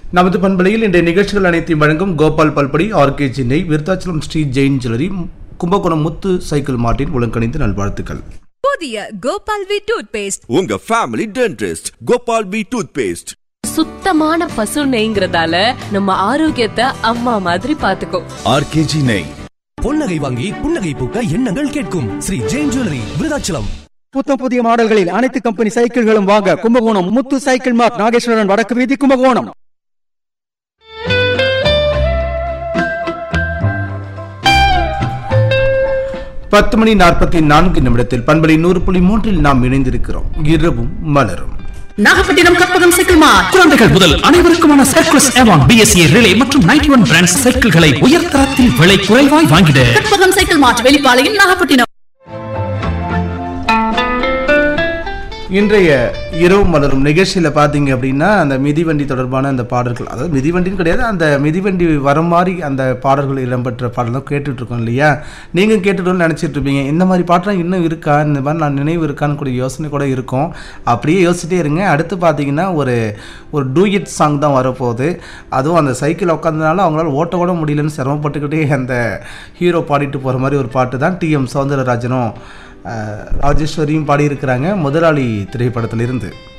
நமது பண்பலையில் இன்றைய நிகழ்ச்சிகள் அனைத்தையும் வழங்கும் கோபால் பல்படி RK Chennai Viruthachalam Sri Jain jewellery Kumbakonam Muthu cycle மார்ட்டின் ஒழுங்கணிந்து நல்வாழ்த்துக்கள் புதிய கோபால் வி டூத் பேஸ்ட் உங்க family dentist Gopal B toothpaste சுத்தமான பசு நெய்ங்கிறதால நம்ம ஆரோக்கியத்தை அம்மா மாதிரி பாத்துக்கோ ஆர்கேஜி நெய் பொன்னகை வாங்கி புன்னகை பூக்க எண்ணங்கள் கேட்கும் ஸ்ரீ ஜெயின் ஜுவல்லரி விருதாச்சலம் புத்தம் புதிய மாடல்களில் அனைத்து கம்பெனி சைக்கிள்களும் வாங்க கும்பகோணம் முத்து சைக்கிள் மார்ட் நாகேஸ்வரன் வடக்கு வீதி கும்பகோணம் பத்து மணி நாற்பத்தி நான்கு நிமிடத்தில் பண்பலை நூறு புள்ளி மூன்றில் நாம் இணைந்திருக்கிறோம் இரவும் மலரும் நாகப்பட்டினம் கற்பகம் சைக்கிள் மார்ட் குழந்தைகள் முதல் அனைவருக்குமான சர்க்குலஸ் எவான் பிஎஸ்சி ரிலே மற்றும் நைன்டி ஒன் பிராண்ட் சைக்கிள்களை உயர்தரத்தில் விலை குறைவாய் வாங்கிட கற்பகம் சைக்கிள் மார்ட் வெளிப்பாளையம் நாகப்பட்டினம் இன்றைய இரவு மலரும் நிகழ்ச்சியில் பார்த்தீங்க அப்படின்னா அந்த மிதிவண்டி தொடர்பான அந்த பாடல்கள் அதாவது மிதிவண்டின்னு கிடையாது அந்த மிதிவண்டி வர மாதிரி அந்த பாடல்கள் இடம்பெற்ற பாடலாம் கேட்டுட்டு இருக்கோம் இல்லையா நீங்கள் கேட்டுட்டு நினச்சிட்டு இருப்பீங்க இந்த மாதிரி பாட்டெலாம் இன்னும் இருக்கா இந்த மாதிரி நான் நினைவு இருக்கான்னு கூட யோசனை கூட இருக்கும் அப்படியே யோசிச்சிட்டே இருங்க அடுத்து பார்த்தீங்கன்னா ஒரு ஒரு டூயிட் சாங் தான் வரப்போகுது அதுவும் அந்த சைக்கிள் உட்காந்தனால அவங்களால ஓட்ட கூட முடியலன்னு சிரமப்பட்டுக்கிட்டே அந்த ஹீரோ பாடிட்டு போகிற மாதிரி ஒரு பாட்டு தான் டிஎம் சௌந்தரராஜனும் அஹ், ராஜேஸ்வரியும் பாடியிருக்கிறாங்க முதலாளி திரைப்படத்திலிருந்து